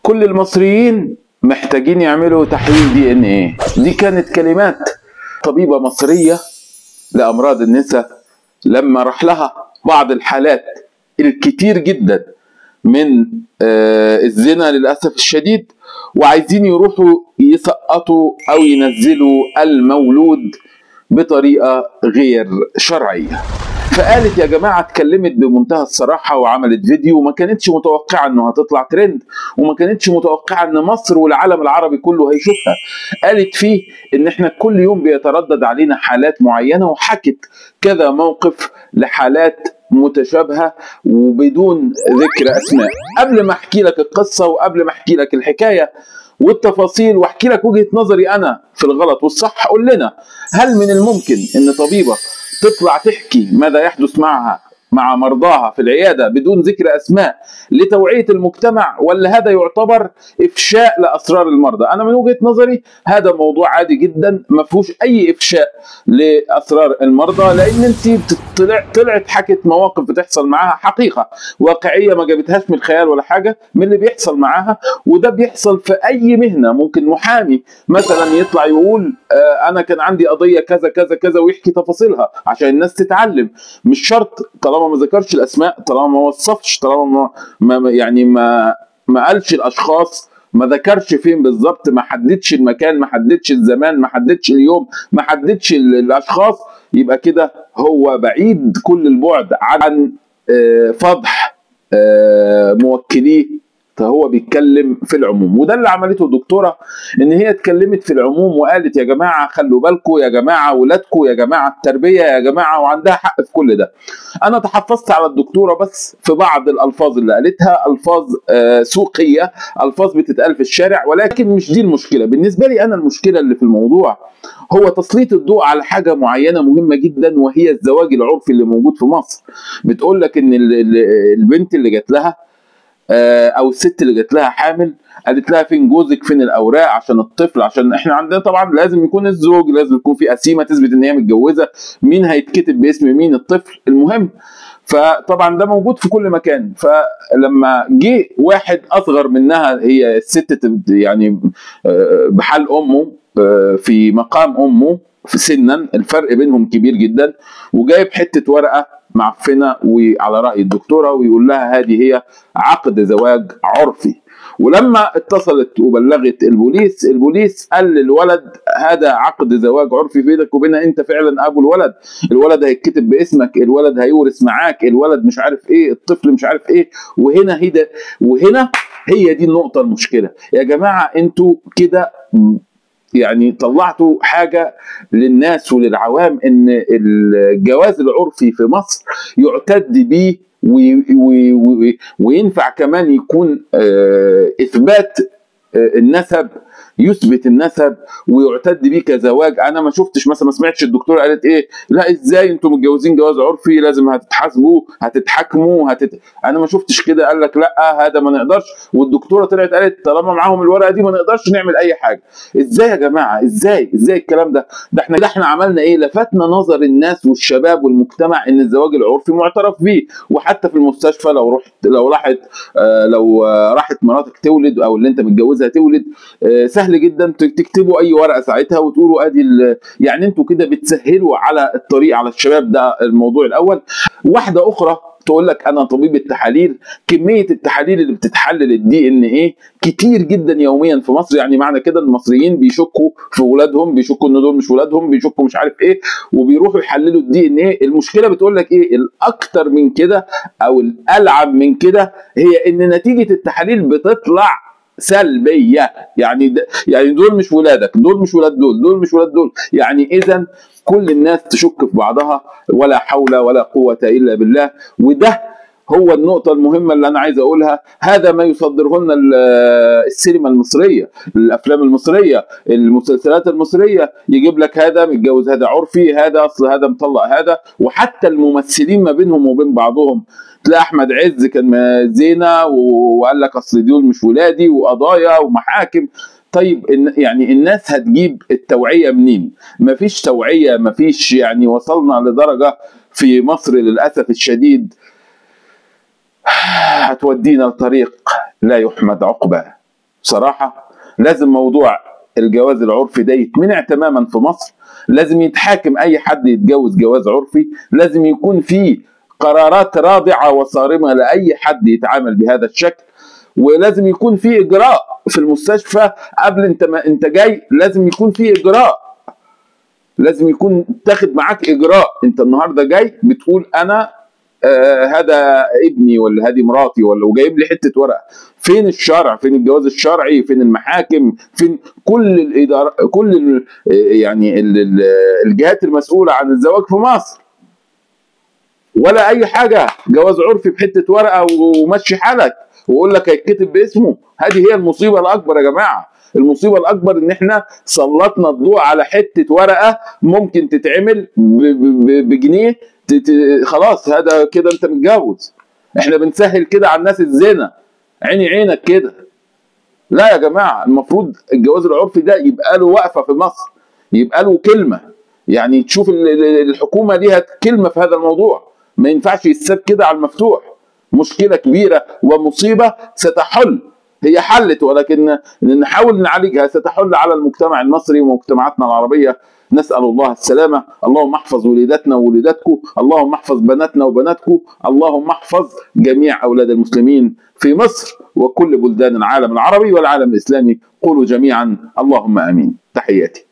كل المصريين محتاجين يعملوا تحليل دي ان ايه دي كانت كلمات طبيبة مصرية لأمراض النساء لما راح لها بعض الحالات الكتير جدا من آه، الزنا للأسف الشديد وعايزين يروحوا يسقطوا أو ينزلوا المولود بطريقة غير شرعية فقالت يا جماعة اتكلمت بمنتهى الصراحة وعملت فيديو وما كانتش متوقعة انه هتطلع ترند وما كانتش متوقعة ان مصر والعالم العربي كله هيشوفها قالت فيه ان احنا كل يوم بيتردد علينا حالات معينة وحكت كذا موقف لحالات متشابهة وبدون ذكر اسماء قبل ما احكي لك القصة وقبل ما احكي لك الحكاية والتفاصيل واحكي لك وجهة نظري انا في الغلط والصح قول لنا هل من الممكن ان طبيبة تطلع تحكي ماذا يحدث معها مع مرضاها في العياده بدون ذكر اسماء لتوعيه المجتمع ولا هذا يعتبر افشاء لاسرار المرضى؟ انا من وجهه نظري هذا موضوع عادي جدا ما فيهوش اي افشاء لاسرار المرضى لان انت طلع طلعت حكت مواقف بتحصل معاها حقيقه واقعيه ما جابتهاش من الخيال ولا حاجه من اللي بيحصل معاها وده بيحصل في اي مهنه ممكن محامي مثلا يطلع يقول آه انا كان عندي قضيه كذا كذا كذا ويحكي تفاصيلها عشان الناس تتعلم مش شرط طالما ما ذكرش الاسماء طالما ما وصفش طالما ما ما- يعني ما ما قالش الاشخاص ما ذكرش فين بالظبط ما حددش المكان ما حددش الزمان ما حددش اليوم ما حددش ال- الاشخاص يبقى كده هو بعيد كل البعد عن آه، فضح آه، موكليه فهو بيتكلم في العموم وده اللي عملته الدكتوره ان هي اتكلمت في العموم وقالت يا جماعه خلوا بالكم يا جماعه ولادكم يا جماعه التربيه يا جماعه وعندها حق في كل ده انا تحفظت على الدكتوره بس في بعض الالفاظ اللي قالتها الفاظ آه، سوقيه الفاظ بتتقال في الشارع ولكن مش دي المشكله بالنسبه لي انا المشكله اللي في الموضوع هو تسليط الضوء على حاجه معينه مهمه جدا وهي الزواج العرفي اللي موجود في مصر بتقول لك ان ال- ال- البنت اللي جات لها آه، او الست اللي جات لها حامل قالت لها فين جوزك فين الاوراق عشان الطفل عشان احنا عندنا طبعا لازم يكون الزوج لازم يكون في قسيمه تثبت ان هي متجوزه مين هيتكتب باسم مين الطفل المهم فطبعا ده موجود في كل مكان فلما جه واحد اصغر منها هي الست تب- يعني آه، بحال امه آه، في مقام امه في سنا الفرق بينهم كبير جدا وجايب حته ورقه معفنه وعلى راي الدكتوره ويقول لها هذه هي عقد زواج عرفي ولما اتصلت وبلغت البوليس البوليس قال للولد هذا عقد زواج عرفي بينك وبينها انت فعلا ابو الولد الولد هيتكتب باسمك الولد هيورث معاك الولد مش عارف ايه الطفل مش عارف ايه وهنا هي ده وهنا هي دي النقطة المشكلة يا جماعة انتوا كده يعني طلعتوا حاجة للناس وللعوام ان الجواز العرفي في مصر يعتد بيه وي- وي- وي- وينفع كمان يكون آه، اثبات آه، النسب يثبت النسب ويعتد بيه كزواج انا ما شفتش مثلا ما سمعتش الدكتوره قالت ايه لا ازاي انتم متجوزين جواز عرفي لازم هتتحاسبوا هتتحاكموا هتت... انا ما شفتش كده قال لك لا هذا ما نقدرش والدكتوره طلعت قالت طالما معاهم الورقه دي ما نقدرش نعمل اي حاجه ازاي يا جماعه ازاي ازاي الكلام ده ده احنا ده احنا عملنا ايه لفتنا نظر الناس والشباب والمجتمع ان الزواج العرفي معترف بيه وحتى في المستشفى لو رحت لو راحت آه لو آه راحت مراتك تولد او اللي انت متجوزها تولد آه سهل جدا ت- تكتبوا اي ورقه ساعتها وتقولوا ادي ال- يعني انتوا كده بتسهلوا على الطريق على الشباب ده الموضوع الاول واحده اخرى تقول لك انا طبيب التحاليل كميه التحاليل اللي بتتحلل الدي ان ايه كتير جدا يوميا في مصر يعني معنى كده المصريين بيشكوا في ولادهم بيشكوا ان دول مش ولادهم بيشكوا مش عارف ايه وبيروحوا يحللوا الدي ان ايه المشكله بتقول لك ايه الاكتر من كده او الالعب من كده هي ان نتيجه التحاليل بتطلع سلبيه يعني د- يعني دول مش ولادك دول مش ولاد دول دول مش ولاد دول يعني اذا كل الناس تشك في بعضها ولا حول ولا قوه الا بالله وده هو النقطة المهمة اللي أنا عايز أقولها هذا ما يصدره لنا ال- السينما المصرية الأفلام المصرية المسلسلات المصرية يجيب لك هذا متجوز هذا عرفي هذا أصل هذا مطلق هذا وحتى الممثلين ما بينهم وبين بعضهم تلاقي احمد عز كان زينه و- وقال لك اصل دول مش ولادي وقضايا ومحاكم طيب إن يعني الناس هتجيب التوعيه منين؟ مفيش توعيه مفيش يعني وصلنا لدرجه في مصر للاسف الشديد هتودينا لطريق لا يحمد عقباه بصراحه لازم موضوع الجواز العرفي ده يتمنع تماما في مصر لازم يتحاكم اي حد يتجوز جواز عرفي لازم يكون في قرارات رادعه وصارمه لاي حد يتعامل بهذا الشكل ولازم يكون في اجراء في المستشفى قبل انت ما انت جاي لازم يكون في اجراء لازم يكون تاخد معاك اجراء انت النهارده جاي بتقول انا آه هذا ابني ولا هذه مراتي ولا وجايب لي حته ورقه فين الشرع فين الجواز الشرعي فين المحاكم فين كل الاداره كل ال يعني ال ال الجهات المسؤوله عن الزواج في مصر ولا اي حاجه جواز عرفي بحته ورقه ومشي حالك ويقول لك هيتكتب باسمه هذه هي المصيبه الاكبر يا جماعه المصيبه الاكبر ان احنا سلطنا الضوء على حته ورقه ممكن تتعمل بجنيه خلاص هذا كده انت متجوز احنا بنسهل كده على الناس الزنا عيني عينك كده لا يا جماعه المفروض الجواز العرفي ده يبقى له وقفه في مصر يبقى له كلمه يعني تشوف الحكومه ليها كلمه في هذا الموضوع ما ينفعش يتساب كده على المفتوح مشكله كبيره ومصيبه ستحل هي حلت ولكن نحاول نعالجها ستحل على المجتمع المصري ومجتمعاتنا العربيه نسال الله السلامه اللهم احفظ وليداتنا ووليداتكم اللهم احفظ بناتنا وبناتكم اللهم احفظ جميع اولاد المسلمين في مصر وكل بلدان العالم العربي والعالم الاسلامي قولوا جميعا اللهم امين تحياتي